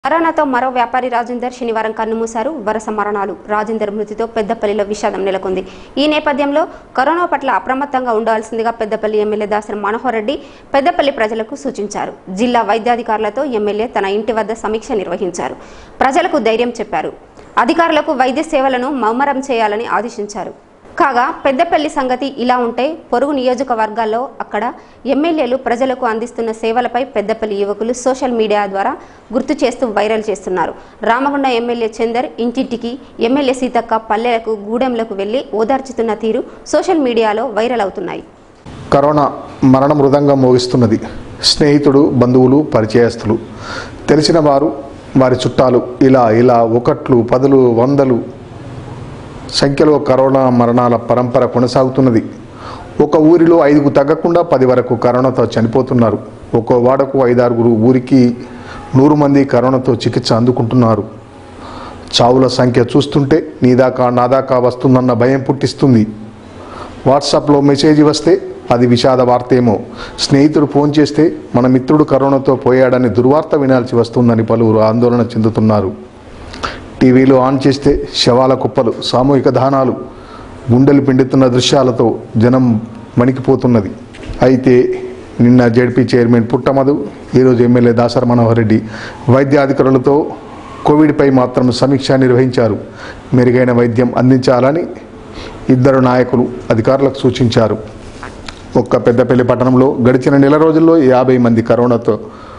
కరోనాతో మరో వ్యాపారి రాజేందర్ శనివారం కన్నుమూశారు వరుస మరణాలు రాజేందర్ మృతితో పెద్దపల్లిలో విషాదం నెలకొంది ఈ నేపథ్యంలో కరోనా పట్ల అప్రమత్తంగా ఉండాల్సిందిగా పెద్దపల్లి ఎమ్మెల్యే దాసరి మనోహర్ రెడ్డి పెద్దపల్లి ప్రజలకు సూచించారు జిల్లా వైద్యాధికారులతో ఎమ్మెల్యే తన ఇంటి వద్ద సమీక్ష నిర్వహించారు ప్రజలకు ధైర్యం చెప్పారు అధికారులకు వైద్య సేవలను మమ్మరం చేయాలని ఆదేశించారు కాగా పెద్దపల్లి సంగతి ఇలా ఉంటే పొరుగు నియోజకవర్గాల్లో అక్కడ ఎమ్మెల్యేలు ప్రజలకు అందిస్తున్న సేవలపై పెద్దపల్లి యువకులు సోషల్ మీడియా ద్వారా గుర్తు చేస్తూ వైరల్ చేస్తున్నారు రామగుండ ఎమ్మెల్యే చందర్ ఇంటింటికి ఎమ్మెల్యే సీతక్క పల్లెలకు గూడెంలకు వెళ్లి ఓదార్చుతున్న తీరు సోషల్ మీడియాలో వైరల్ అవుతున్నాయి కరోనా మరణ మృదంగా మోగిస్తున్నది స్నేహితుడు బంధువులు పరిచయస్తులు తెలిసిన వారు వారి చుట్టాలు ఇలా ఇలా ఒకట్లు పదులు వందలు సంఖ్యలో కరోనా మరణాల పరంపర కొనసాగుతున్నది ఒక ఊరిలో ఐదుకు తగ్గకుండా పది వరకు కరోనాతో చనిపోతున్నారు ఒక్కో వాడకు ఐదారుగురు ఊరికి నూరు మంది కరోనాతో చికిత్స అందుకుంటున్నారు చావుల సంఖ్య చూస్తుంటే నీదాకా నాదాకా వస్తుందన్న భయం పుట్టిస్తుంది వాట్సాప్లో మెసేజ్ వస్తే అది విషాద వార్త ఏమో స్నేహితుడు ఫోన్ చేస్తే మన మిత్రుడు కరోనాతో పోయాడని దుర్వార్త వినాల్సి వస్తుందని పలువురు ఆందోళన చెందుతున్నారు టీవీలో ఆన్ చేస్తే శవాల కుప్పలు సామూహిక దానాలు గుండెలు పిండుతున్న దృశ్యాలతో జనం వణికిపోతున్నది అయితే నిన్న జడ్పీ చైర్మన్ పుట్టమధు ఈరోజు ఎమ్మెల్యే దాసర మనోహర్ రెడ్డి వైద్య అధికారులతో కోవిడ్పై మాత్రం సమీక్ష నిర్వహించారు మెరుగైన వైద్యం అందించాలని ఇద్దరు నాయకులు అధికారులకు సూచించారు ఒక్క పెద్దపల్లి పట్టణంలో గడిచిన నెల రోజుల్లో యాభై మంది కరోనాతో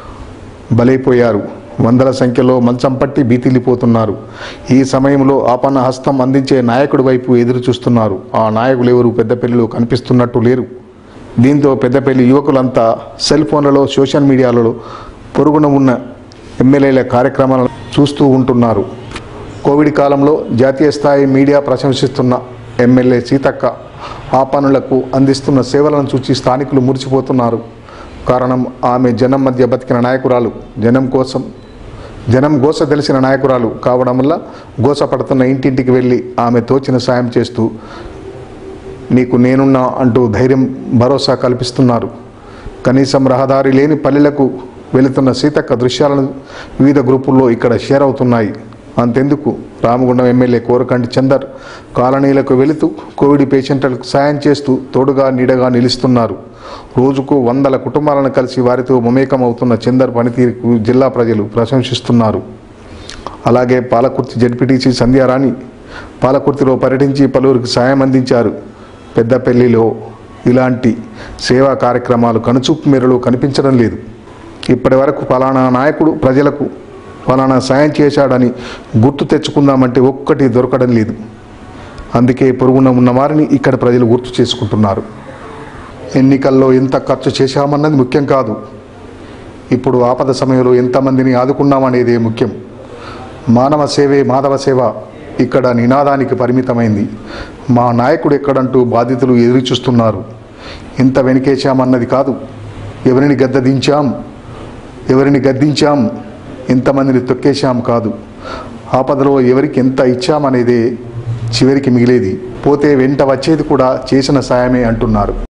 బలైపోయారు వందల సంఖ్యలో మంచం పట్టి బీతిల్లిపోతున్నారు ఈ సమయంలో ఆపన్న హస్తం అందించే నాయకుడి వైపు ఎదురు చూస్తున్నారు ఆ నాయకులు ఎవరు పెద్దపల్లిలో కనిపిస్తున్నట్టు లేరు దీంతో పెద్దపల్లి యువకులంతా సెల్ ఫోన్లలో సోషల్ మీడియాలలో పొరుగున ఉన్న ఎమ్మెల్యేల కార్యక్రమాలను చూస్తూ ఉంటున్నారు కోవిడ్ కాలంలో జాతీయ స్థాయి మీడియా ప్రశంసిస్తున్న ఎమ్మెల్యే సీతక్క ఆ పనులకు అందిస్తున్న సేవలను చూసి స్థానికులు మురిసిపోతున్నారు కారణం ఆమె జనం మధ్య బతికిన నాయకురాలు జనం కోసం జనం గోస తెలిసిన నాయకురాలు కావడం వల్ల గోసపడుతున్న ఇంటింటికి వెళ్ళి ఆమె తోచిన సాయం చేస్తూ నీకు నేనున్నా అంటూ ధైర్యం భరోసా కల్పిస్తున్నారు కనీసం రహదారి లేని పల్లెలకు వెళుతున్న సీతక్క దృశ్యాలను వివిధ గ్రూపుల్లో ఇక్కడ షేర్ అవుతున్నాయి అంతెందుకు రామగుండం ఎమ్మెల్యే కోరకంటి చందర్ కాలనీలకు వెళుతూ కోవిడ్ పేషెంట్లకు సాయం చేస్తూ తోడుగా నీడగా నిలుస్తున్నారు రోజుకు వందల కుటుంబాలను కలిసి వారితో మమేకం అవుతున్న చందర్ పనితీరుకు జిల్లా ప్రజలు ప్రశంసిస్తున్నారు అలాగే పాలకుర్తి జడ్పీటీసీ సంధ్యారాణి పాలకుర్తిలో పర్యటించి పలువురికి సాయం అందించారు పెద్దపల్లిలో ఇలాంటి సేవా కార్యక్రమాలు కనుచూపు మేరలో కనిపించడం లేదు ఇప్పటి వరకు ఫలానా నాయకుడు ప్రజలకు ఫలానా సాయం చేశాడని గుర్తు తెచ్చుకుందామంటే ఒక్కటి దొరకడం లేదు అందుకే పొరుగున ఉన్న వారిని ఇక్కడ ప్రజలు గుర్తు చేసుకుంటున్నారు ఎన్నికల్లో ఎంత ఖర్చు చేశామన్నది ముఖ్యం కాదు ఇప్పుడు ఆపద సమయంలో ఎంతమందిని ఆదుకున్నామనేదే ముఖ్యం మానవ సేవే మాధవ సేవ ఇక్కడ నినాదానికి పరిమితమైంది మా నాయకుడు ఎక్కడంటూ బాధితులు ఎదురు చూస్తున్నారు ఎంత వెనుకేశామన్నది కాదు ఎవరిని గద్దదించాం ఎవరిని గద్దించాం ఎంతమందిని తొక్కేశాం కాదు ఆపదలో ఎవరికి ఎంత ఇచ్చామనేదే చివరికి మిగిలేది పోతే వెంట వచ్చేది కూడా చేసిన సాయమే అంటున్నారు